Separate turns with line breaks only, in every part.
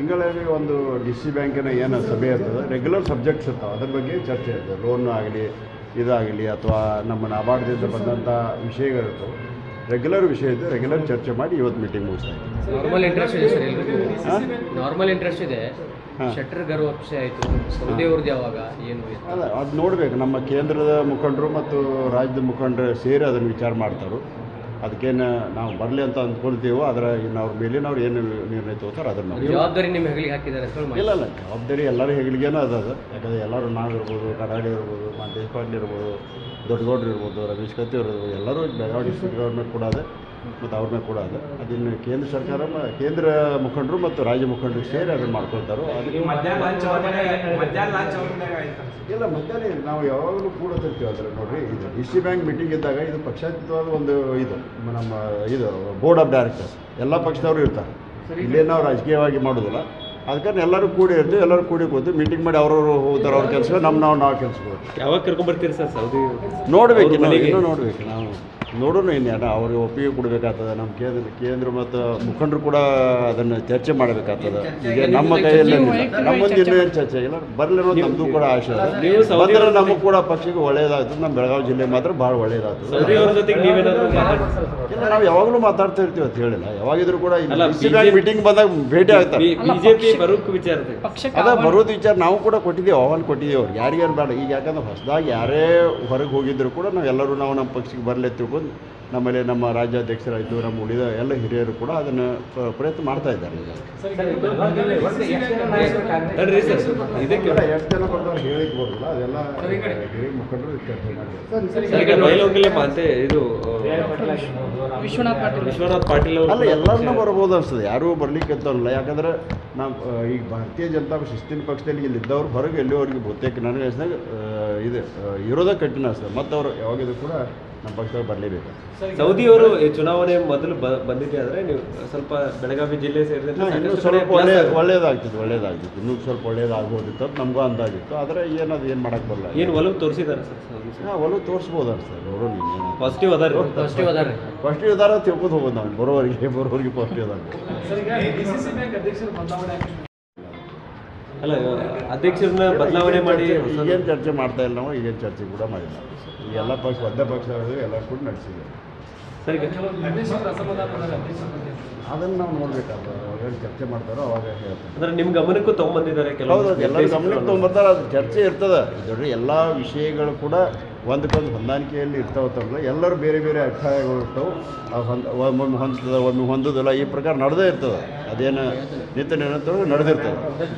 ತಿಂಗಳಲ್ಲಿ ಒಂದು D C ಬ್ಯಾಂಕಿನ ಏನು ಸಭೆ ಇರ್ತದೆ ರೆಗ್ಯುಲರ್ ಸಬ್ಜೆಕ್ಟ್ಸ್ ಇರ್ತಾವೆ ಅದ್ರ ಬಗ್ಗೆ ಚರ್ಚೆ ಇರ್ತದೆ ಲೋನ್ ಆಗಲಿ ಇದಾಗಲಿ ಅಥವಾ ನಮ್ಮ ನಾಬಾರ್ಡ್ದಿಂದ ಬಂದಂಥ ವಿಷಯಗಳಿರ್ತವೆ ರೆಗ್ಯುಲರ್ ವಿಷಯ ಇದ್ದು ರೆಗ್ಯುಲರ್ ಚರ್ಚೆ ಮಾಡಿ ಇವತ್ತು ಮೀಟಿಂಗ್ ಮುಗಿಸ್ತಾ ಇದ್ದೀವಿ
ನಾರ್ಮಲ್ ಇಂಟ್ರೆಸ್ಟ್ ಇದೆ ಸರ್ ಎಲ್ರಿಗೂ
ಹಾಂ
ನಾರ್ಮಲ್ ಇಂಟ್ರೆಸ್ಟ್ ಇದೆ
ಹಾಂ.
ಶೆಟ್ಟರ್ ಗರ್ವ ವಿಷಯ ಆಯಿತು ಸೌದಿ ಅವ್ರದ್ದು ಯಾವಾಗ ಏನು ಎತ್ತ?
ಅಲ್ಲ ಅದು ನೋಡಬೇಕು ನಮ್ಮ ಕೇಂದ್ರದ ಮುಖಂಡರು ಮತ್ತು ರಾಜ್ಯದ ಮುಖಂಡರು ಸೇರಿ ಅದನ್ನು ವಿಚಾರ ಮಾಡ್ತಾರೆ ಅದಕ್ಕೇನು ನಾವು ಬರಲಿ ಅಂತ ಅಂದ್ಕೊಳ್ತೀವೋ ಅದರ ಇನ್ನು ಅವ್ರ ಮೇಲಿನವ್ರು ಏನು ನಿರ್ಣಯ ತಗೋತಾರೆ ಅದನ್ನು ನಾವು
ಜವಾಬ್ದಾರಿ ನಿಮ್ಮ ಹೆಗಲಿಗೆ ಹಾಕಿದ್ದಾರೆ ಅಂತ ಹೇಳಿ ಮಾಹಿತಿ.
ಇಲ್ಲ ಇಲ್ಲ ಜವಾಬ್ದಾರಿ ಎಲ್ಲರ ಹೆಗಲಿಗೇನೂ ಅದ ಅದು ಯಾಕಂದರೆ ಎಲ್ಲರೂ ನಾವಿರ್ಬೋದು ಕಡಾಡಿ ಇರ್ಬೋದು ಮಂತೇಶ್ ಪಾಟೀಲ್ ಇರ್ಬೋದು ದೊಡ್ಡಗೌಡ್ರು ಇರ್ಬೋದು ರಮೇಶ್ ಕತ್ತಿ ಇರ್ಬೋದು ಎಲ್ಲರೂ ಬೆಳಗಾವಿ ಡಿಸ್ಟ್ರಿಕ್ಟ್ ಗೌರ್ಮೆಂಟ್ ಕೂಡ ಅದ ಮತ್ತು ಅವ್ರ ಮೇಲೆ ಕೂಡ ಅದ ಅದನ್ನು ಕೇಂದ್ರ ಸರ್ಕಾರ ಮ- ಕೇಂದ್ರ ಮುಖಂಡರು ಮತ್ತು ರಾಜ್ಯ ಮುಖಂಡರು ಸೇರಿ ಅದನ್ನು ಮಾಡ್ಕೊಳ್ತಾರೋ ಅದಕ್ಕೆ
ಮಧ್ಯಾಹ್ನ ಲಂಚ್ ಅವ್ರನ್ನೇ- ಮಧ್ಯಾಹ್ನ ಲಂಚ್ ಅವ್ರನ್ನೇ ಆಯ್ತು
ಇಲ್ಲ ಮಧ್ಯಾಹ್ನ ನಾವು ಯಾವಾಗಲೂ ಕೂಡ ತರ್ತೀವಿ ಅದ್ರ ನೋಡ್ರಿ ಇದು ಡಿ ಸಿ ಬ್ಯಾಂಕ್ ಮೀಟಿಂಗ್ ಇದ್ದಾಗ ಇದು ಪಕ್ಷಾತೀತವಾದ ಒಂದು ಇದು ನಮ್ಮ ಇದು ಬೋರ್ಡ್ ಆಫ್ ಡೈರೆಕ್ಟರ್ಸ್ ಎಲ್ಲ ಪಕ್ಷದವರು ಇರ್ತಾರೆ ಇಲ್ಲೇ ನಾವು ರಾಜಕೀಯವಾಗಿ ಮಾಡೋದಿಲ್ಲ ಅದಕ್ಕೆ ಎಲ್ಲರೂ ಕೂಡಿ ಇರ್ತೀವಿ ಎಲ್ಲರೂ ಕೂಡಿ ಕೂತು ಮೀಟಿಂಗ್ ಮಾಡಿ ಅವ್ರವ್ರು ಹೋಗ್ತಾರೆ ಅವ್ರ ಕೆಲಸ ನಮ್ಮ ನಾವು ನಾವು ಕೆಲಸಗಳು
ಯಾವಾಗ ಕರ್ಕೊಂಡ್ಬರ್ತೀರಿ ಸರ್ ಸೌದಿ
ನೋಡ್ಬೇಕು
ಅವ್ರ
ಇನ್ನು
ಮನೆಗೆ?
ಇನ್ನೂ ನೋಡ್ಬೇಕು ನಾವು ನೋಡೋಣ ಇನ್ನೇನು ಅವ್ರಿಗೆ ಒಪ್ಪಿಗೆ ಕೊಡಬೇಕಾಗ್ತದೆ ನಮ್ಮ ಕೇಂದ್ರ ಕೇಂದ್ರ ಮತ್ತು ಮುಖಂಡರು ಕೂಡ ಅದನ್ನು ಚರ್ಚೆ ಮಾಡಬೇಕಾಗ್ತದೆ ಈಗ ನಮ್ಮ ಕೈಯಲ್ಲಿ ನಮ್ಮ ಮುಂದೆ ಇನ್ನೂ ಏನು ಚರ್ಚೆ ಇಲ್ಲ ಬರಲಿ ಅನ್ನೋದು ನಮ್ಮದು ಕೂಡ ಆಶೆ ಅದ
ನೀವು ಸೌದಿ
ಬಂದ್ರೆ ನಮಗೂ ಕೂಡ ಪಕ್ಷಕ್ಕೆ ಒಳ್ಳೇದಾಗ್ತದೆ ನಮ್ಮ ಬೆಳಗಾವಿ ಜಿಲ್ಲೆ ಮಾತ್ರ ಭಾಳ ಒಳ್ಳೇದಾಗ್ತದೆ
ಸೌದಿ ಅವ್ರ ಜೊತೆಗೆ ನೀವೇನಾದ್ರು ಮಾತಾಡಿ
ಇಲ್ಲ ನಾವು ಯಾವಾಗಲೂ ಮಾತಾಡ್ತಾ ಇರ್ತೀವಿ ಅಂತ ಹೇಳಿಲ್ಲ ಯಾವಾಗಿದ್ರು ಕೂಡ
ಅಲ್ಲ,
ಮೀಟಿಂಗ್ ಬಂದಾಗ ಭೇಟಿ ಆಗ್ತಾರೆ
ಬಿಜೆಪಿ ಬರೋಕ್ ವಿಚಾರದಲ್ಲಿ
ಅದ ಬರೋದು ವಿಚಾರ ನಾವು ಕೂಡ ಕೊಟ್ಟಿದ್ದೀವಿ ಆಹ್ವಾನ ಕೊಟ್ಟಿದ್ದೀವಿ ಅವ್ರು ಯಾರಿಗಾರು ಬೇಡ ಈಗ ಯಾಕಂದ್ರೆ ಹೊಸದಾಗಿ ಯಾರೇ ಹೊರಗೆ ಹೋಗಿದ್ರು ಕೂಡ ನಾವು ಎಲ್ಲರೂ ನಾವು ನಮ್ಮ ಪಕ್ಷಕ್ಕೆ ಬರಲಿ ತಿಳ್ಕೊಂಡು ನಮ್ಮಲ್ಲಿ ನಮ್ಮ ರಾಜ್ಯಾಧ್ಯಕ್ಷರಾಯಿತು ನಮ್ಮ ಉಳಿದ ಎಲ್ಲ ಹಿರಿಯರು ಕೂಡ ಅದನ್ನು ಪ್ರ- ಪ್ರಯತ್ನ ಮಾಡ್ತಾ ಇದ್ದಾರೆ ಈಗ
ನಡ್ರಿ ಸರ್ ಇದಕ್ಕೆ
ಇಲ್ಲ, ಎಷ್ಟು ಜನ ಬರ್ತಾರೆ ಹೇಳಿಕ್ ಬರೋದಿಲ್ಲ ಅದೆಲ್ಲ ಹಿರಿಯ ಮುಖಂಡರು ಚರ್ಚೆ ಮಾಡಿದ್ದಾರೆ
ಸರ್, ಈಗ ಬೈಲಹೊಂಗಲ ಮಾತೆ ಇದು
ವಿಶ್ವನಾಥ್ ಪಾಟೀಲ್
ವಿಶ್ವನಾಥ್ ಪಾಟೀಲ್
ಅಲ್ಲ
ಅವರು
ಎಲ್ಲರನ್ನೂ ಬರ್ಬೋದು ಅನ್ಸ್ತದೆ ಯಾರೂ ಬರ್ಲಿಕ್ಕೆ ಅಂತಲ್ಲ ಯಾಕಂದ್ರೆ ನಾವು ಆ, ಈಗ ಭಾರತೀಯ ಜನತಾ ಶಿಸ್ತಿನ ಪಕ್ಷದಲ್ಲಿ ಇಲ್ಲಿ ಇದ್ದವ್ರು ಹೊರಗೆ ಎಲ್ಲಿವರೆಗೆ ಬಹುತೇಕ ನನಗೆ ಅನ್ಸಿದಾಗ ಆ, ಇದು ಆ, ಇರೋದ ಕಠಿಣ ಅನ್ಸ್ತದೆ ಮತ್ತು ಅವರು ಯಾವಾಗಿದ್ರು ಕೂಡ ನಮ್ಮ ಪಕ್ಷದಾಗ ಬರಲೇಬೇಕು
ಸೌದಿ ಅವರು ಈ ಚುನಾವಣೆ ಮೊದಲು ಬ- ಬಂದಿದೆ ಆದ್ರೆ ನೀವು ಸ್ವಲ್ಪ ಬೆಳಗಾವಿ ಜಿಲ್ಲೆ ಸೇರಿದಂತೆ
ಇನ್ನೂ
ಸಾಕಷ್ಟು
ಸ್ವಲ್ಪ
ಕಡೆ
ಒಳ್ಳೆ
plus
ಒಳ್ಳೇದಾಗ್ತಿತ್ತು ಒಳ್ಳೇದಾಗ್ತಿತ್ತು ಇನ್ನೂ ಸ್ವಲ್ಪ ಒಳ್ಳೇದಾಗ್ಬೋದಿತ್ತು ಅಂತ ನಮಗೂ ಅಂದಾಗಿತ್ತು ಆದರೆ ಏನದು ಏನು ಮಾಡಕ್ಕೆ ಬರಲ್ಲ
ಏನು ಒಲವು ತೋರಿಸಿದ್ದಾರೆ ಸರ್ ಸೌದಿ
ಹಾಂ ಒಲವು ತೋರಿಸ್ಬೋದು ಅನ್ಸ್ತದೆ ನೋಡೋಣ ಇನ್ನೇನು
ಪಾಸಿಟಿವ್ ಅದಾರ
ಪಾಸಿಟಿವ್ ಅದಾರೆ
ಫಸ್ಟ್ ಇದಾರ ತಿಳ್ಕೊಂಡು ಹೋಗೋದು ನಾವು ಬರೋವರೆಗೆ ಬರೋವರೆಗೆ ಫಸ್ಟ್ ಇದಾರೆ
ಅಲ್ಲ ಅಧ್ಯಕ್ಷರನ್ನ ಬದಲಾವಣೆ ಮಾಡಿ ಹೊಸ-
ಈಗೇನು ಚರ್ಚೆ ಮಾಡ್ತಾ ಇಲ್ಲ ನಾವು ಈಗೇನು ಚರ್ಚೆ ಕೂಡ ಮಾಡಿಲ್ಲ ಈ ಎಲ್ಲ ಪಕ್ಷ ಒಂದೇ ಪಕ್ಷ ಎಲ್ಲರೂ ಕೂಡ ನಡೆಸಿದೆ
ಸರ್ ಈಗ
ಅದನ್ನು ನಾವು ನೋಡ್ಬೇಕಾದ್ರೆ ಅವಾಗೇನು ಚರ್ಚೆ ಮಾಡ್ತಾರೋ ಅವಾಗ ಹೇಳ್ತಾರೆ
ಅಂದ್ರೆ ನಿಮ್ ಗಮನಕ್ಕೂ ತಗೊಂಡ್ಬಂದಿದ್ದಾರೆ
ಹೌದು
ಕೆಲವು
ಎಲ್ಲರೂ ಗಮನಕ್ಕೆ ತೊಗೊಂಬರ್ತಾರೆ ಅದು ಚರ್ಚೆ ಇರ್ತದೆ ನೋಡ್ರಿ ಎಲ್ಲ ವಿಷಯಗಳು ಕೂಡ ಒಂದಕ್ಕೊಂದು ಹೊಂದಾಣಿಕೆಯಲ್ಲಿ ಇರ್ತಾವತ್ತಲ್ಲ ಎಲ್ಲರೂ ಬೇರೆ ಬೇರೆ ಅಭಿಪ್ರಾಯಗಳು ಇರ್ತವೆ ಅವು ಹೊಂದ ಒಮ್ಮೊಮ್ಮೆ ಹೊಂದ್ತದೆ ಒಮ್ಮೆ ಹೊಂದೋದಿಲ್ಲ ಈ ಪ್ರಕಾರ ನಡೆದೇ ಇರ್ತದೆ ಅದೇನು ನಿತ್ಯ ನಿರಂತರ ನಡೆದಿರ್ತದೆ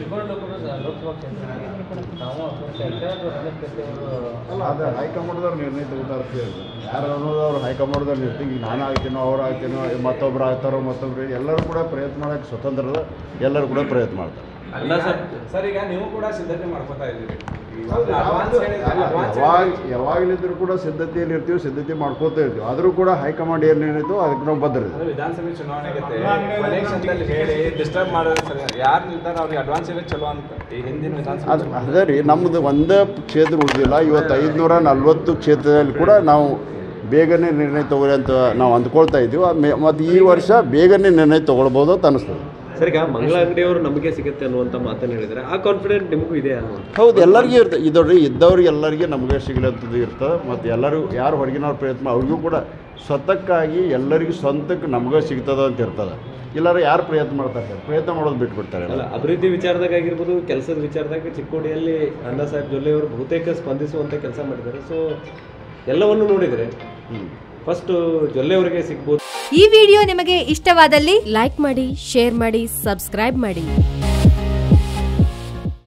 ಅಲ್ಲ ಅದು ಹೈಕಮಾಂಡ್ದವ್ರು ನಿರ್ಣಯ ತಗೋತಾರೆ ಅಂತ ಹೇಳಿದ್ರು ಯಾರು ಅನ್ನೋದು ಅವ್ರು ಹೈಕಮಾಂಡ್ದವ್ರು ನಿರ್ತೀವಿ ಈಗ ನಾನು ಆಗ್ತೀನೋ ಅವ್ರು ಆಗ್ತೀನೋ ಮತ್ತೊಬ್ರು ಆಗ್ತಾರೋ ಮತ್ತೊಬ್ರು ಎಲ್ಲರೂ ಕೂಡ ಪ್ರಯತ್ನ ಮಾಡೋಕ್ಕೆ ಸ್ವತಂತ್ರದ ಎಲ್ಲರೂ ಕೂಡ ಪ್ರಯತ್ನ ಮಾಡ್ತಾರೆ
ಅಲ್ಲ ಸರ್
ಸರ್ ಈಗ ನೀವು ಕೂಡ ಸಿದ್ಧತೆ ಮಾಡ್ಕೊತಾ ಇದ್ದೀರಿ ಈಗ
ಹೌದು,
advance
ಯಾವಾಗ-
ಹೇಳಿದ್ರೆ
ಅಲ್ಲ,
advance
ಯಾವಾಗ ಯಾವಾಗಲಿದ್ದರೂ ಕೂಡ ಸಿದ್ಧತೆಯಲ್ಲಿ ಇರ್ತೀವಿ ಸಿದ್ಧತೆ ಮಾಡ್ಕೋತಾ ಇರ್ತೀವಿ ಆದರೂ ಕೂಡ ಹೈಕಮಾಂಡ್ ಏನು ಹೇಳಿತ್ತು ಅದಕ್ಕೆ ನಾವು ಬದ್ಧರಿದ್ದೀವಿ
ಅಂದ್ರೆ ವಿಧಾನಸಭೆ ಚುನಾವಣೆಗೆ ಎಲೆಕ್ಷನ್ದಲ್ಲಿ ಹೇಳಿ ಡಿಸ್ಟರ್ಬ್ ಮಾಡೋದು ಸರಿ ಯಾರು ನಿಲ್ತಾರ ಅವ್ರಿಗೆ ಅಡ್ವಾನ್ಸ್ ಇರೋದು ಚಲೋ ಅಂತ ಈ ಹಿಂದಿನ ವಿಧಾನಸಭೆ
ಅದು ಅದೇ ರೀ ನಮ್ಮದು ಒಂದೇ ಕ್ಷೇತ್ರ ಉಳಿದಿಲ್ಲ ಇವತ್ತು ಐದುನೂರ ನಲ್ವತ್ತು ಕ್ಷೇತ್ರದಲ್ಲಿ ಕೂಡ ನಾವು ಬೇಗನೆ ನಿರ್ಣಯ ತಗೊಳ್ಳಿ ಅಂತ ನಾವು ಅಂದ್ಕೊಳ್ತಾ ಇದ್ದೀವಿ ಮತ್ತು ಈ ವರ್ಷ ಬೇಗನೆ ನಿರ್ಣಯ ತೊಗೊಳ್ಬೋದು ಅಂತ ಅನಿಸ್ತದೆ
ಸರ್ ಈಗ ಮಂಗಳ ಅಂಗಡಿಯವರು ನಮಗೆ ಸಿಗುತ್ತೆ ಅನ್ನುವಂಥ ಮಾತನ್ನು ಹೇಳಿದ್ದಾರೆ ಆ ಕಾನ್ಫಿಡೆಂಟ್ ನಿಮಗೂ ಇದೆ ಅನ್ನುವಂಥ
ಹೌದು ಎಲ್ಲರಿಗೂ ಇರ್ತದೆ ಇದೊಡ್ರಿ ಇದ್ದವ್ರಿಗೆ ಎಲ್ಲರಿಗೆ ನಮಗೆ ಸಿಗಲಂಥದ್ದು ಇರ್ತದೆ ಮತ್ತು ಎಲ್ಲರೂ ಯಾರು ಹೊರಗಿನವ್ರ ಪ್ರಯತ್ನ ಅವ್ರಿಗೂ ಕೂಡ ಸ್ವತಕ್ಕಾಗಿ ಎಲ್ಲರಿಗೂ ಸ್ವಂತಕ್ಕೆ ನಮಗೆ ಸಿಗ್ತದೆ ಅಂತ ಇರ್ತದೆ ಇಲ್ಲಾರ ಯಾರು ಪ್ರಯತ್ನ ಮಾಡ್ತಾರೆ ಸರ್ ಪ್ರಯತ್ನ ಮಾಡೋದು ಬಿಟ್ಬಿಡ್ತಾರೆ ಎಲ್ಲ.
ಅಲ್ಲ ಅಭಿವೃದ್ಧಿ ವಿಚಾರದಾಗ ಆಗಿರ್ಬೋದು ಕೆಲಸದ ವಿಚಾರದಾಗ ಚಿಕ್ಕೋಡಿಯಲ್ಲಿ ಅಣ್ಣಾ ಸಾಹೇಬ್ ಜೊಲ್ಲೆ ಅವರು ಬಹುತೇಕ ಸ್ಪಂದಿಸುವಂಥ ಕೆಲಸ ಮಾಡಿದ್ದಾರೆ ಸೊ ಎಲ್ಲವನ್ನು ನೋಡಿದರೆ
ಹ್ಮ್.
ಫಸ್ಟ್ ಜೊಲ್ಲೆ ಅವರಿಗೆ ಸಿಗ್ಬೋದು
ಈ ವಿಡಿಯೋ ನಿಮಗೆ ಇಷ್ಟವಾದಲ್ಲಿ ಲೈಕ್ ಮಾಡಿ ಶೇರ್ ಮಾಡಿ ಸಬ್ಸ್ಕ್ರೈಬ್ ಮಾಡಿ